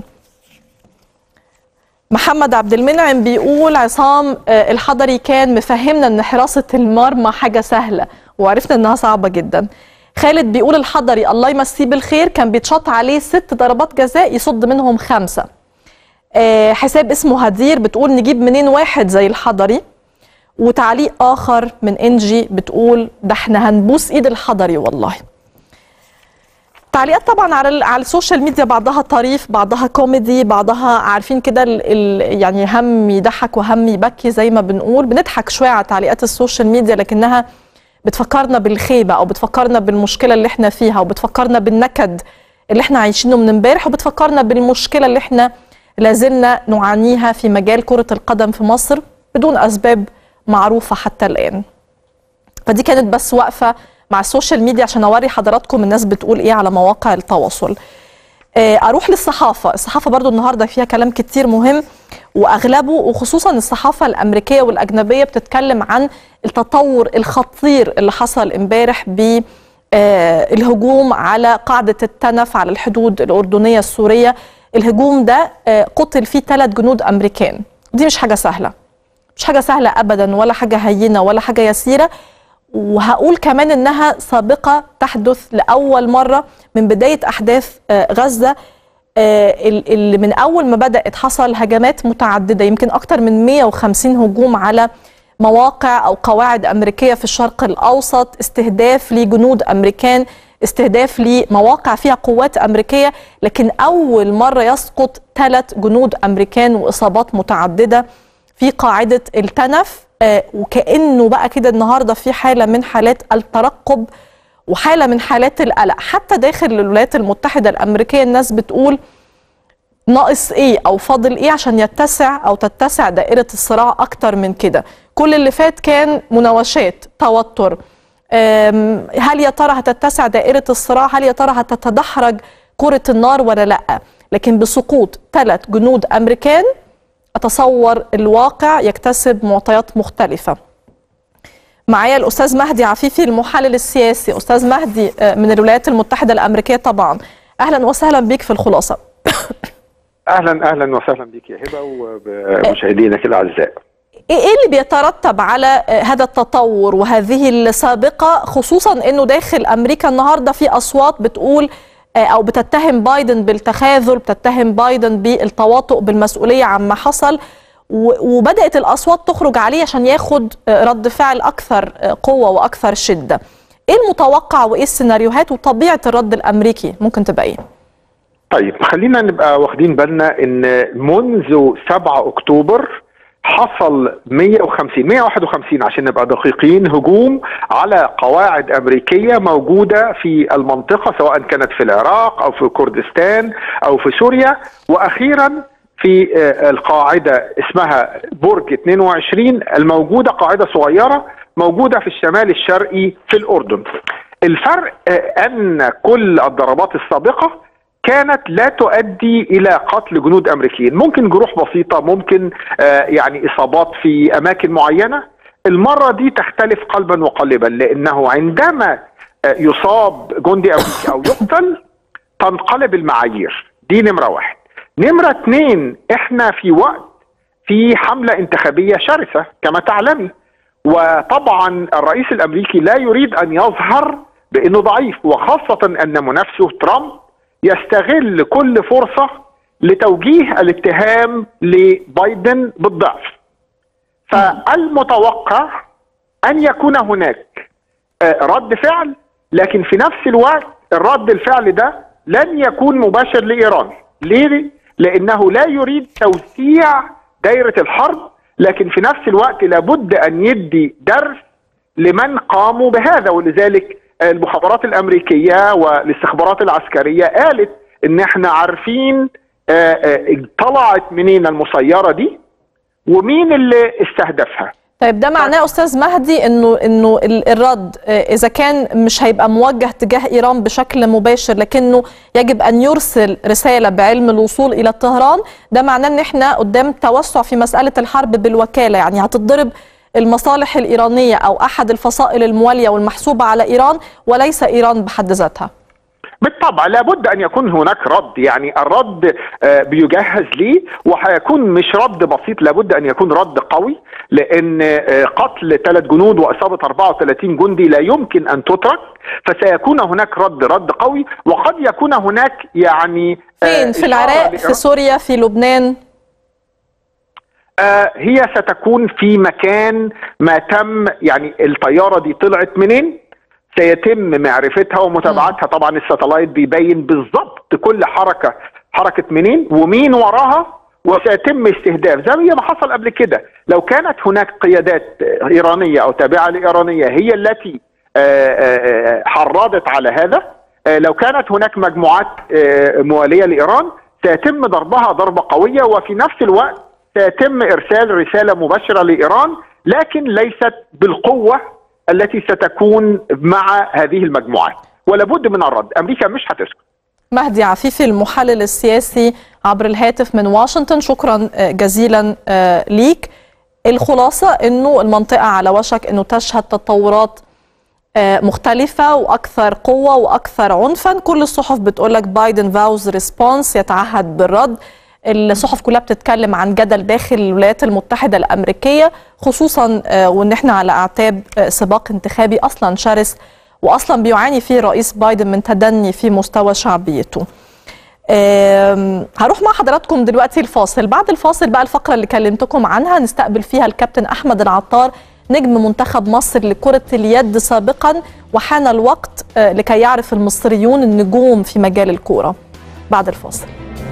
محمد عبد المنعم بيقول عصام آه، الحضري كان مفهمنا ان حراسه المرمى حاجه سهله وعرفنا انها صعبه جدا خالد بيقول الحضري الله يمسيه بالخير كان بيتشط عليه ست ضربات جزاء يصد منهم خمسه آه، حساب اسمه هدير بتقول نجيب منين واحد زي الحضري وتعليق اخر من انجي بتقول ده احنا هنبوس ايد الحضري والله تعليقات طبعا على ال- على السوشيال ميديا بعضها طريف بعضها كوميدي بعضها عارفين كده ال- ال- يعني هم يضحك وهم يبكي زي ما بنقول بنضحك شويه على تعليقات السوشيال ميديا لكنها بتفكرنا بالخيبه او بتفكرنا بالمشكله اللي احنا فيها وبتفكرنا بالنكد اللي احنا عايشينه من امبارح وبتفكرنا بالمشكله اللي احنا لازلنا نعانيها في مجال كره القدم في مصر بدون اسباب معروفه حتى الان فدي كانت بس وقفه مع السوشيال ميديا عشان اوري حضراتكم الناس بتقول ايه على مواقع التواصل آه، اروح للصحافه الصحافه برضو النهارده فيها كلام كتير مهم واغلبه وخصوصا الصحافه الامريكيه والاجنبيه بتتكلم عن التطور الخطير اللي حصل امبارح ب آه، الهجوم على قاعده التنف على الحدود الاردنيه السوريه الهجوم ده آه، قتل فيه ثلاث جنود امريكان دي مش حاجه سهله مش حاجه سهله ابدا ولا حاجه هينه ولا حاجه يسيره وهقول كمان انها سابقه تحدث لاول مره من بدايه احداث آه، غزه آه، ال- اللي من اول ما بدات حصل هجمات متعدده يمكن اكتر من 150 هجوم على مواقع او قواعد امريكيه في الشرق الاوسط استهداف لجنود امريكان استهداف لمواقع فيها قوات امريكيه لكن اول مره يسقط ثلاث جنود امريكان واصابات متعدده في قاعده التنف آه، وكانه بقى كده النهارده في حاله من حالات الترقب وحاله من حالات القلق حتى داخل الولايات المتحده الامريكيه الناس بتقول ناقص ايه او فاضل ايه عشان يتسع او تتسع دائره الصراع اكتر من كده كل اللي فات كان مناوشات توتر أم، هل يا ترى هتتسع دائره الصراع هل يا ترى هتتدحرج كره النار ولا لا لكن بسقوط ثلاث جنود امريكان اتصور الواقع يكتسب معطيات مختلفه معايا الاستاذ مهدي عفيفي المحلل السياسي استاذ مهدي آه، من الولايات المتحده الامريكيه طبعا اهلا وسهلا بيك في الخلاصه اهلا اهلا وسهلا بك يا هبه وبمشاهدينك الاعزاء ايه إيه اللي بيترتب على آه، هذا التطور وهذه السابقه خصوصا انه داخل امريكا النهارده في اصوات بتقول آه، او بتتهم بايدن بالتخاذل بتتهم بايدن بالتواطؤ بالمسؤوليه عما حصل و- وبدات الاصوات تخرج عليه عشان ياخد آه، رد فعل اكثر آه، قوه واكثر شده ايه المتوقع وايه السيناريوهات وطبيعه الرد الامريكي ممكن تبقى ايه طيب خلينا نبقى واخدين بالنا ان منذ 7 اكتوبر حصل 150 151 عشان نبقى دقيقين هجوم على قواعد امريكيه موجوده في المنطقه سواء كانت في العراق او في كردستان او في سوريا واخيرا في آه، القاعده اسمها برج 22 الموجوده قاعده صغيره موجوده في الشمال الشرقي في الاردن. الفرق آه، ان كل الضربات السابقه كانت لا تؤدي الى قتل جنود امريكيين، ممكن جروح بسيطه، ممكن آه، يعني اصابات في اماكن معينه. المره دي تختلف قلبا وقالبا لانه عندما آه، يصاب جندي امريكي او يقتل تنقلب المعايير، دي نمره واحد. نمره اثنين احنا في وقت في حمله انتخابيه شرسه كما تعلمي وطبعا الرئيس الامريكي لا يريد ان يظهر بانه ضعيف وخاصه ان منافسه ترامب يستغل كل فرصه لتوجيه الاتهام لبايدن بالضعف فالمتوقع ان يكون هناك آه، رد فعل لكن في نفس الوقت الرد الفعل ده لن يكون مباشر لايران ليه لانه لا يريد توسيع دائره الحرب لكن في نفس الوقت لابد ان يدي درس لمن قاموا بهذا ولذلك المخابرات الامريكيه والاستخبارات العسكريه قالت ان احنا عارفين آه، آه، طلعت منين المسيره دي ومين اللي استهدفها طيب ده معناه استاذ مهدي انه انه ال- الرد آه، اذا كان مش هيبقى موجه تجاه ايران بشكل مباشر لكنه يجب ان يرسل رساله بعلم الوصول الى طهران ده معناه ان احنا قدام توسع في مساله الحرب بالوكاله يعني هتضرب المصالح الايرانيه او احد الفصائل المواليه والمحسوبه على ايران وليس ايران بحد ذاتها بالطبع لابد ان يكون هناك رد يعني الرد آه، بيجهز ليه وهيكون مش رد بسيط لابد ان يكون رد قوي لان آه، قتل ثلاث جنود واصابه 34 جندي لا يمكن ان تترك فسيكون هناك رد رد قوي وقد يكون هناك يعني آه، فين في إشارة العراق لإيران. في سوريا في لبنان آه، هي ستكون في مكان ما تم يعني الطياره دي طلعت منين سيتم معرفتها ومتابعتها طبعا الساتلايت بيبين بالظبط كل حركه حركه منين ومين وراها وسيتم استهداف زي ما حصل قبل كده لو كانت هناك قيادات آه، ايرانيه او تابعه لايرانيه هي التي آه، آه، آه، حرضت على هذا آه، لو كانت هناك مجموعات آه، مواليه لايران سيتم ضربها ضربه قويه وفي نفس الوقت سيتم ارسال رساله مباشره لايران لكن ليست بالقوه التي ستكون مع هذه المجموعات ولابد من الرد امريكا مش هتسكت مهدي عفيفي المحلل السياسي عبر الهاتف من واشنطن شكرا آه، جزيلا آه، ليك الخلاصة انه المنطقة على وشك انه تشهد تطورات آه، مختلفة واكثر قوة واكثر عنفا كل الصحف بتقولك بايدن فاوز ريسبونس يتعهد بالرد الصحف كلها بتتكلم عن جدل داخل الولايات المتحدة الأمريكية خصوصا آه، وان احنا على اعتاب آه، سباق انتخابي اصلا شرس واصلا بيعاني فيه الرئيس بايدن من تدني في مستوى شعبيته آم، هروح مع حضراتكم دلوقتي الفاصل بعد الفاصل بقى الفقرة اللي كلمتكم عنها نستقبل فيها الكابتن أحمد العطار نجم منتخب مصر لكرة اليد سابقا وحان الوقت آه، لكي يعرف المصريون النجوم في مجال الكورة بعد الفاصل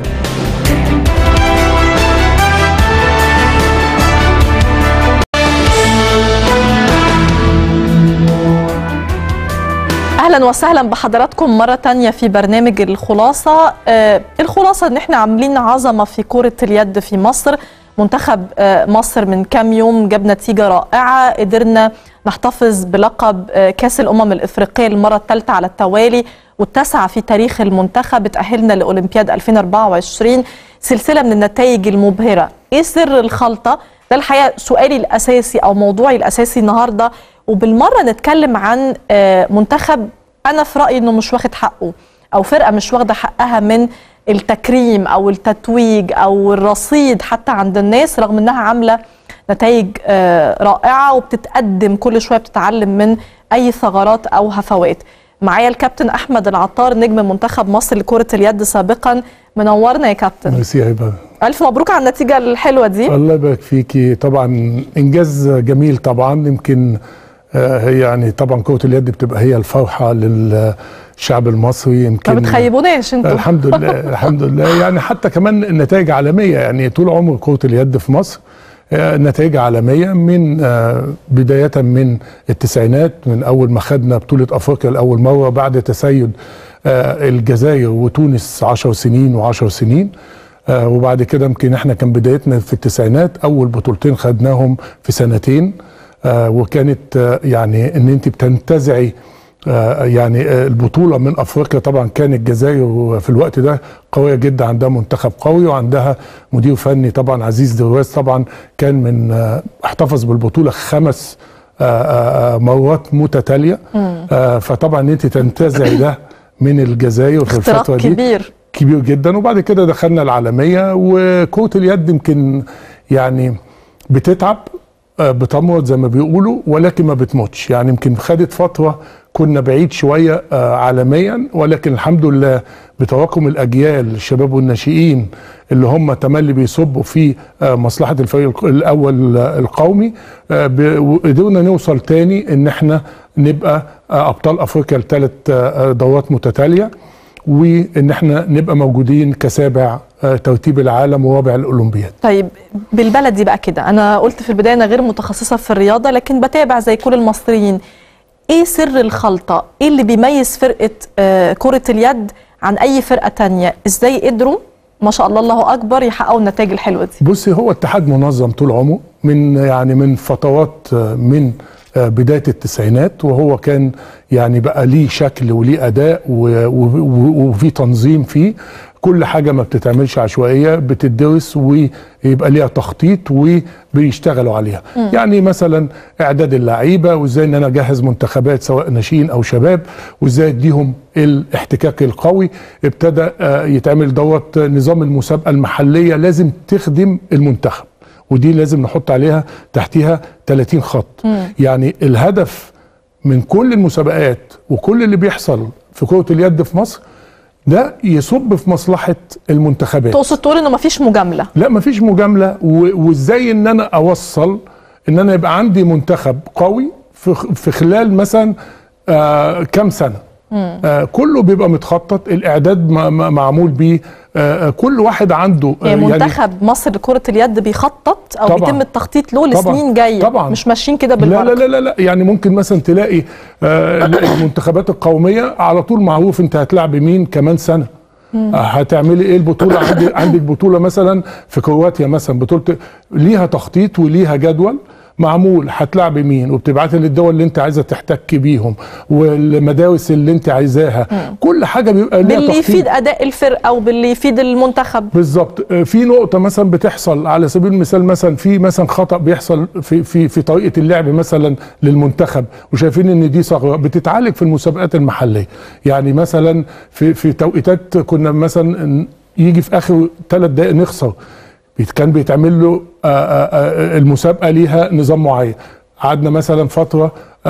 اهلا وسهلا بحضراتكم مره تانية في برنامج الخلاصه آه الخلاصه ان احنا عاملين عظمه في كره اليد في مصر منتخب آه مصر من كام يوم جاب نتيجه رائعه قدرنا نحتفظ بلقب آه كاس الامم الافريقيه للمره الثالثه على التوالي والتاسعه في تاريخ المنتخب اتاهلنا لاولمبياد 2024 سلسله من النتائج المبهره ايه سر الخلطه ده الحقيقه سؤالي الاساسي او موضوعي الاساسي النهارده وبالمره نتكلم عن آه، منتخب انا في رايي انه مش واخد حقه او فرقه مش واخده حقها من التكريم او التتويج او الرصيد حتى عند الناس رغم انها عامله نتائج آه، رائعه وبتتقدم كل شويه بتتعلم من اي ثغرات او هفوات معايا الكابتن احمد العطار نجم منتخب مصر لكره اليد سابقا منورنا يا كابتن ميرسي يا هبه الف مبروك على النتيجه الحلوه دي الله يبارك فيكي طبعا انجاز جميل طبعا يمكن آه، هي يعني طبعا كره اليد بتبقى هي الفرحه للشعب المصري ما يمكن بتخيبوناش انتوا الحمد لله الحمد لله يعني حتى كمان النتائج عالميه يعني طول عمر كره اليد في مصر آه، نتائج عالميه من آه، بدايه من التسعينات من اول ما خدنا بطوله افريقيا لاول مره بعد تسيد آه، الجزائر وتونس 10 سنين و10 سنين آه، وبعد كده يمكن احنا كان بدايتنا في التسعينات اول بطولتين خدناهم في سنتين آه، وكانت آه، يعني ان انت بتنتزعي آه، يعني آه، البطوله من افريقيا طبعا كان الجزائر في الوقت ده قويه جدا عندها منتخب قوي وعندها مدير فني طبعا عزيز دواز طبعا كان من آه، احتفظ بالبطوله خمس آه، آه، آه، مرات متتاليه آه، فطبعا ان انت تنتزعي ده من الجزائر في اختراق الفتره دي كبير كبير جدا وبعد كده دخلنا العالميه وكره اليد يمكن يعني بتتعب آه، بتمرض زي ما بيقولوا ولكن ما بتموتش يعني يمكن خدت فتره كنا بعيد شويه آه، عالميا ولكن الحمد لله بتراكم الاجيال الشباب والناشئين اللي هم تملي بيصبوا في آه، مصلحه الفريق الق- الاول آه، القومي آه، ب- وقدرنا نوصل تاني ان احنا نبقى آه، ابطال افريقيا لثلاث دورات متتاليه وان احنا نبقى موجودين كسابع آه، ترتيب العالم ورابع الاولمبياد طيب بالبلدي بقى كده انا قلت في البدايه انا غير متخصصه في الرياضه لكن بتابع زي كل المصريين ايه سر الخلطه ايه اللي بيميز فرقه آه كره اليد عن اي فرقه تانية ازاي قدروا ما شاء الله الله اكبر يحققوا النتائج الحلوه دي بصي هو اتحاد منظم طول عمره من يعني من فترات آه، من آه، بدايه التسعينات وهو كان يعني بقى ليه شكل وليه اداء و- و- و- وفي تنظيم فيه كل حاجه ما بتتعملش عشوائيه بتدرس ويبقى ليها تخطيط وبيشتغلوا عليها يعني مثلا اعداد اللعيبه وازاي ان انا اجهز منتخبات سواء ناشئين او شباب وازاي اديهم الاحتكاك القوي ابتدى آه، يتعمل دوت نظام المسابقه المحليه لازم تخدم المنتخب ودي لازم نحط عليها تحتيها 30 خط يعني الهدف من كل المسابقات وكل اللي بيحصل في كرة اليد في مصر ده يصب في مصلحة المنتخبات تقصد تقول انه مفيش مجامله لا مفيش مجاملة و- وازاي ان انا اوصل ان انا يبقى عندي منتخب قوي في خ- في خلال مثلا آه كام سنة آه كله بيبقى متخطط الاعداد م- م- معمول بيه آه آه، كل واحد عنده آه يعني منتخب مصر لكره اليد بيخطط او طبعاً. بيتم التخطيط له طبعاً. لسنين جايه طبعاً. مش ماشيين كده لا بالبركه لا لا لا لا يعني ممكن مثلا تلاقي آه المنتخبات القوميه على طول معروف انت هتلعب مين كمان سنه آه، هتعملي ايه البطوله عندك عندك بطوله مثلا في كرواتيا مثلا بطوله ليها تخطيط وليها جدول معمول هتلعبي مين وبتبعتي للدول اللي انت عايزه تحتكي بيهم والمدارس اللي انت عايزاها كل حاجه بيبقى ليها باللي تخطيط يفيد اداء الفرقه وباللي يفيد المنتخب بالظبط آه، في نقطة مثلا بتحصل على سبيل المثال مثلا في مثلا خطأ بيحصل في في في طريقة اللعب مثلا للمنتخب وشايفين ان دي ثغرة بتتعالج في المسابقات المحلية يعني مثلا في في توقيتات كنا مثلا يجي في اخر ثلاث دقائق نخسر بيت- كان بيتعمل له آه، آه، آه، المسابقة ليها نظام معين قعدنا مثلا فترة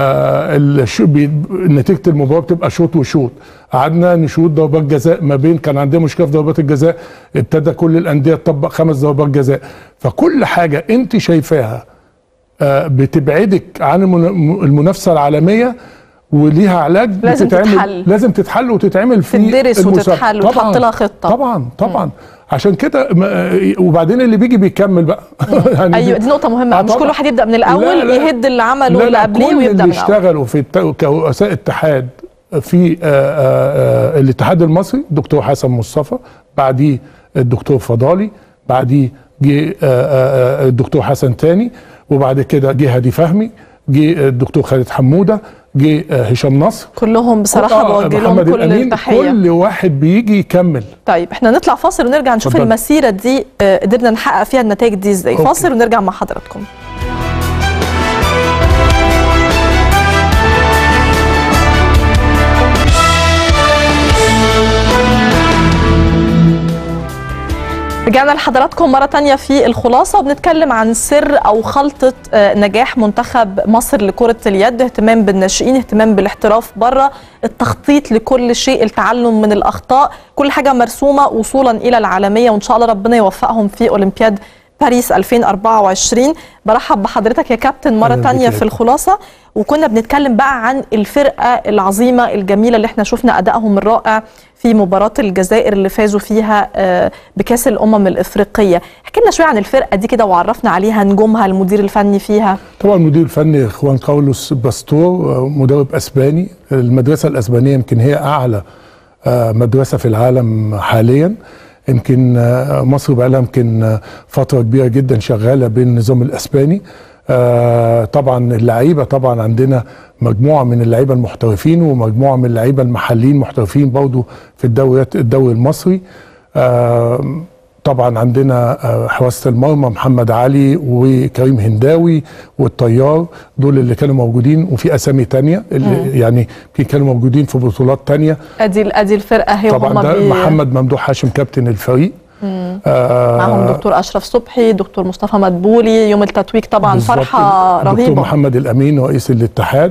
آه الش- بي- نتيجة المباراة بتبقى شوط وشوط قعدنا نشوط ضربات جزاء ما بين كان عندنا مشكلة في ضربات الجزاء ابتدى كل الأندية تطبق خمس ضربات جزاء فكل حاجة أنت شايفاها آه، بتبعدك عن المنا- المنافسه العالميه وليها علاج لازم بتتعمل تتحل. لازم تتحل وتتعمل في تدرس المسابقة. وتتحل طبعاً، وتحط لها خطة. طبعا طبعا عشان كده ما- وبعدين اللي بيجي بيكمل بقى يعني ايوه دي نقطه مهمه آه مش كل طبعاً. واحد يبدا من لا، الاول لا. يهد اللي عمله لا اللي لا قبليه كل ويبدا اللي من الاول اشتغلوا في الت... كرؤساء اتحاد في آه، آه، آه، الاتحاد المصري الدكتور حسن مصطفى بعديه الدكتور فضالي بعديه جه آه، آه، آه، الدكتور حسن تاني وبعد كده جه هادي فهمي جه الدكتور خالد حموده جه آه، هشام نصر كلهم بصراحه آه، بوجه لهم محمد كل الأمين. التحيه كل واحد بيجي يكمل طيب احنا نطلع فاصل ونرجع نشوف اتفضل. المسيره دي آه، قدرنا نحقق فيها النتائج دي ازاي أوكي. فاصل ونرجع مع حضراتكم رجعنا لحضراتكم مرة تانية في الخلاصة وبنتكلم عن سر أو خلطة آه، نجاح منتخب مصر لكرة اليد اهتمام بالناشئين اهتمام بالاحتراف بره التخطيط لكل شيء التعلم من الأخطاء كل حاجة مرسومة وصولا إلى العالمية وإن شاء الله ربنا يوفقهم في أولمبياد باريس 2024 برحب بحضرتك يا كابتن مرة أهلاً بك تانية يا في كابتن. الخلاصة وكنا بنتكلم بقى عن الفرقة العظيمة الجميلة اللي احنا شفنا أدائهم الرائع في مباراة الجزائر اللي فازوا فيها آه، بكأس الأمم الإفريقية احكي لنا شوية عن الفرقة دي كده وعرفنا عليها نجومها المدير الفني فيها طبعا المدير الفني خوان كارلوس باستور آه، مدرب اسباني المدرسه الاسبانيه يمكن هي اعلى آه، مدرسه في العالم حاليا يمكن آه، مصر بقى لها يمكن آه، فتره كبيره جدا شغاله بالنظام الاسباني آه، طبعا اللعيبه طبعا عندنا مجموعه من اللعيبه المحترفين ومجموعه من اللعيبه المحليين محترفين برضه في الدوريات الدوري المصري آه، طبعا عندنا آه، حراسه المرمى محمد علي وكريم هنداوي والطيار دول اللي كانوا موجودين وفي اسامي تانية اللي يعني يمكن كانوا موجودين في بطولات تانية ادي ادي الفرقة هي طبعا وهم ده بي... محمد ممدوح هاشم كابتن الفريق آه معهم دكتور اشرف صبحي دكتور مصطفى مدبولي يوم التتويج طبعا بالظبط. فرحة الدكتور رهيبة محمد الامين رئيس الاتحاد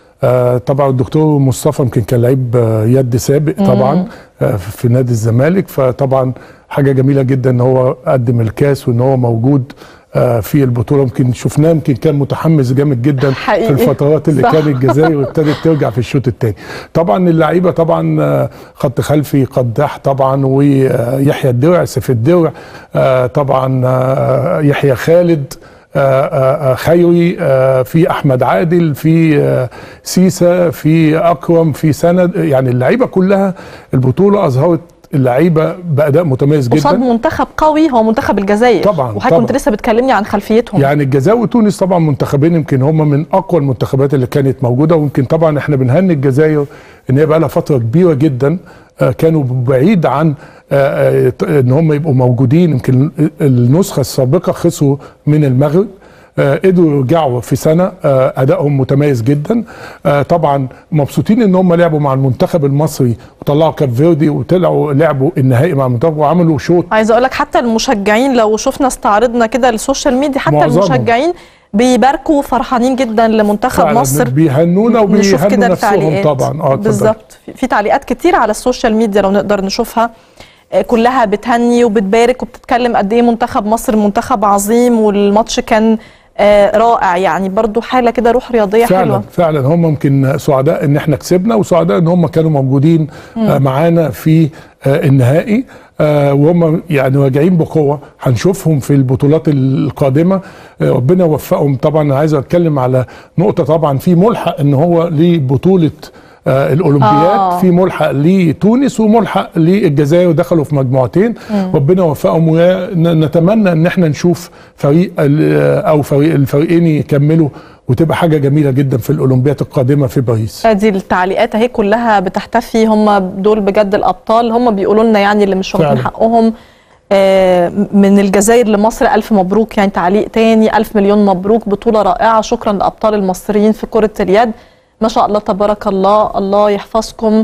آه طبعا الدكتور مصطفى يمكن كان لعيب آه، يد سابق طبعا آه في نادي الزمالك فطبعا حاجه جميله جدا ان هو قدم الكاس وان هو موجود آه في البطوله يمكن شفناه يمكن كان متحمس جامد جدا حقيقي. في الفترات اللي صح. كان الجزائر ابتدت ترجع في الشوط الثاني طبعا اللعيبه طبعا آه، خط خلفي قداح طبعا ويحيى الدرع سيف الدرع آه، طبعا آه، يحيى خالد آه، آه، آه، خيري آه، في احمد عادل في آه، سيسا في اكرم في سند يعني اللعيبه كلها البطوله اظهرت اللعيبه باداء متميز قصاد جدا منتخب قوي هو منتخب الجزائر طبعاً، وحضرتك طبعاً. كنت لسه بتكلمني عن خلفيتهم يعني الجزائر وتونس طبعا منتخبين يمكن هم من اقوى المنتخبات اللي كانت موجوده ويمكن طبعا احنا بنهني الجزائر ان هي بقى لها فتره كبيره جدا آه، كانوا بعيد عن آه، آه، ان هم يبقوا موجودين يمكن النسخه السابقه خسروا من المغرب آه، قدروا يرجعوا في سنه آه، ادائهم متميز جدا آه، طبعا مبسوطين ان هم لعبوا مع المنتخب المصري وطلعوا كاب فيردي وطلعوا لعبوا النهائي مع المنتخب وعملوا شوط عايزه اقول لك حتى المشجعين لو شفنا استعرضنا كده السوشيال ميديا حتى معظمهم. المشجعين بيباركوا فرحانين جدا لمنتخب فعلاً مصر بيهنونا نشوف وبيهنوا كده نفسهم التعليقات طبعا اه اتفضل. بالظبط في- في تعليقات كتير على السوشيال ميديا لو نقدر نشوفها آه، كلها بتهني وبتبارك وبتتكلم قد ايه منتخب مصر منتخب عظيم والماتش كان آه، رائع يعني برضو حاله كده روح رياضيه فعلا حلوه فعلا هم يمكن سعداء ان احنا كسبنا وسعداء ان هم كانوا موجودين آه، معانا في آه، النهائي آه، وهم يعني راجعين بقوه هنشوفهم في البطولات القادمه آه، ربنا يوفقهم طبعا عايز اتكلم على نقطه طبعا في ملحق ان هو لبطوله آه الاولمبياد آه. آه. في ملحق لتونس وملحق للجزائر دخلوا في مجموعتين ربنا يوفقهم ونتمنى ان احنا نشوف فريق ال- او فريق الفريقين يكملوا وتبقى حاجه جميله جدا في الاولمبياد القادمه في باريس ادي التعليقات اهي كلها بتحتفي هم دول بجد الابطال هم بيقولوا لنا يعني اللي مش واخدين فعلا. حقهم آه، من الجزائر لمصر ألف مبروك يعني تعليق تاني ألف مليون مبروك بطولة رائعة شكرا لأبطال المصريين في كرة اليد ما شاء الله تبارك الله الله يحفظكم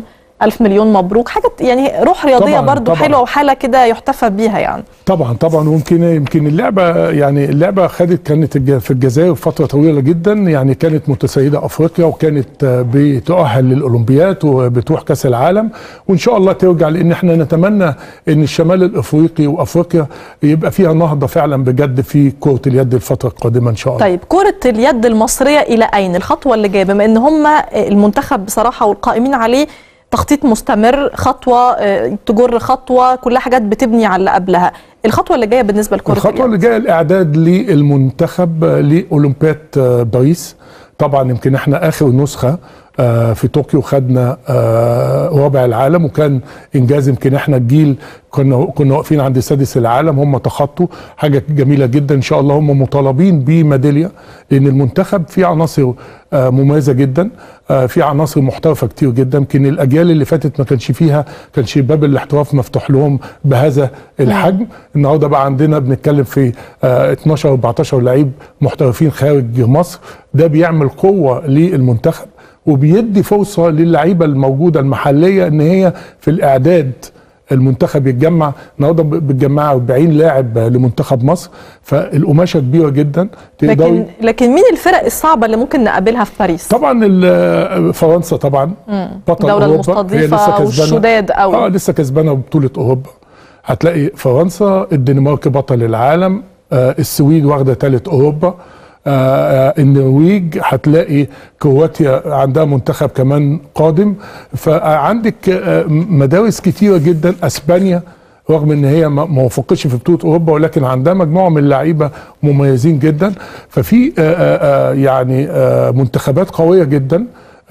الف مليون مبروك حاجه يعني روح رياضيه طبعاً، برضو طبعاً. حلوه وحاله كده يحتفى بيها يعني طبعا طبعا ويمكن يمكن اللعبه يعني اللعبه خدت كانت الج- في الجزائر فتره طويله جدا يعني كانت متسيده افريقيا وكانت آه، بتؤهل للاولمبياد وبتروح كاس العالم وان شاء الله ترجع لان احنا نتمنى ان الشمال الافريقي وافريقيا يبقى فيها نهضه فعلا بجد في كره اليد الفتره القادمه ان شاء الله طيب كرة اليد المصرية إلى أين الخطوة اللي جاية بما إن هم المنتخب بصراحة والقائمين عليه تخطيط مستمر خطوة آه، تجر خطوة كلها حاجات بتبني على اللي قبلها الخطوة اللي جاية بالنسبة لكرة الخطوه اليد اللي جايه الاعداد للمنتخب لاولمبياد آه، باريس طبعا يمكن احنا اخر نسخه آه، في طوكيو خدنا آه، رابع العالم وكان انجاز يمكن احنا الجيل كنا كنا واقفين عند سادس العالم هم تخطوا حاجه جميله جدا ان شاء الله هم مطالبين بميداليه لان المنتخب فيه عناصر آه، مميزه جدا آه، في عناصر محترفه كتير جدا يمكن الاجيال اللي فاتت ما كانش فيها كانش باب الاحتراف مفتوح لهم بهذا الحجم النهارده بقى عندنا بنتكلم في آه، 12 14 لعيب محترفين خارج مصر ده بيعمل قوه للمنتخب وبيدي فرصه للعيبه الموجوده المحليه ان هي في الاعداد المنتخب يتجمع النهارده بتجمع 40 لاعب لمنتخب مصر فالقماشه كبيره جدا تقدري لكن لكن مين الفرق الصعبة اللي ممكن نقابلها في باريس؟ طبعا ال- فرنسا طبعا بطل الدولة اوروبا هي المستضيفة لسه كسبانه والشداد قوي. اه لسه كسبانه بطوله اوروبا هتلاقي فرنسا الدنمارك بطل العالم آه السويد واخده ثالث اوروبا آه آه، النرويج هتلاقي كرواتيا عندها منتخب كمان قادم فعندك آه مدارس كتيره جدا اسبانيا رغم ان هي ما ما وفقتش في بطوله اوروبا ولكن عندها مجموعه من اللعيبه مميزين جدا ففي آه، آه، آه، يعني آه، منتخبات قويه جدا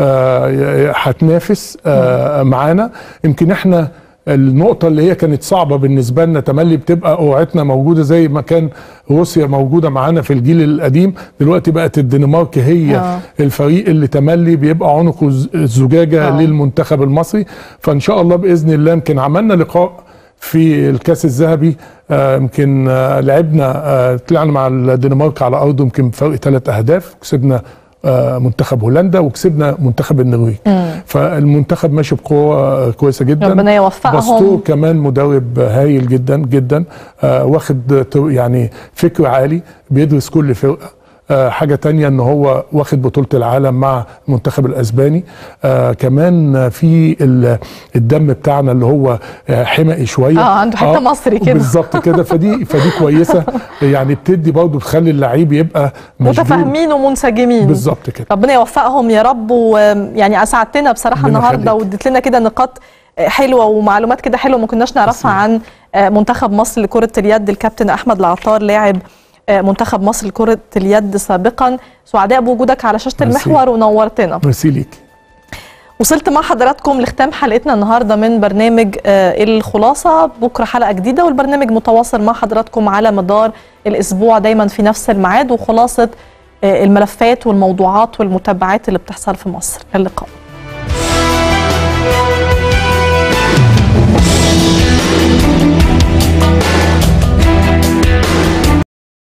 آه، هتنافس آه، معانا يمكن احنا النقطة اللي هي كانت صعبة بالنسبة لنا تملي بتبقى قوعتنا موجودة زي ما كان روسيا موجودة معانا في الجيل القديم دلوقتي بقت الدنمارك هي آه. الفريق اللي تملي بيبقى عنقه ز- الزجاجة آه. للمنتخب المصري فإن شاء الله بإذن الله يمكن عملنا لقاء في الكاس الذهبي آه، يمكن آه، لعبنا آه، طلعنا مع الدنمارك على ارضه يمكن بفرق ثلاث اهداف كسبنا آه، منتخب هولندا وكسبنا منتخب النرويج فالمنتخب ماشي بقوه آه، كويسه جدا ربنا يوفقهم. باستور كمان مدرب هايل جدا جدا آه، واخد ت- يعني فكر عالي بيدرس كل فرقه آه، حاجة تانية ان هو واخد بطولة العالم مع المنتخب الاسباني آه كمان في ال- الدم بتاعنا اللي هو آه حمقي شوية آه، عنده حتة مصري كده. بالظبط كده فدي فدي كويسة يعني بتدي برضه تخلي اللعيب يبقى مشدود. متفاهمين ومنسجمين بالظبط كده ربنا يوفقهم يا رب ويعني اسعدتنا بصراحه ربنا النهارده يخليك. واديت لنا كده نقاط حلوه ومعلومات كده حلوه ما كناش نعرفها عن منتخب مصر لكره اليد الكابتن احمد العطار لاعب منتخب مصر لكره اليد سابقا سعداء بوجودك على شاشه ميرسي. المحور ونورتنا ميرسي ليك وصلت مع حضراتكم لختام حلقتنا النهارده من برنامج آه، الخلاصه بكره حلقه جديده والبرنامج متواصل مع حضراتكم على مدار الاسبوع دايما في نفس الميعاد وخلاصه آه، الملفات والموضوعات والمتابعات اللي بتحصل في مصر اللقاء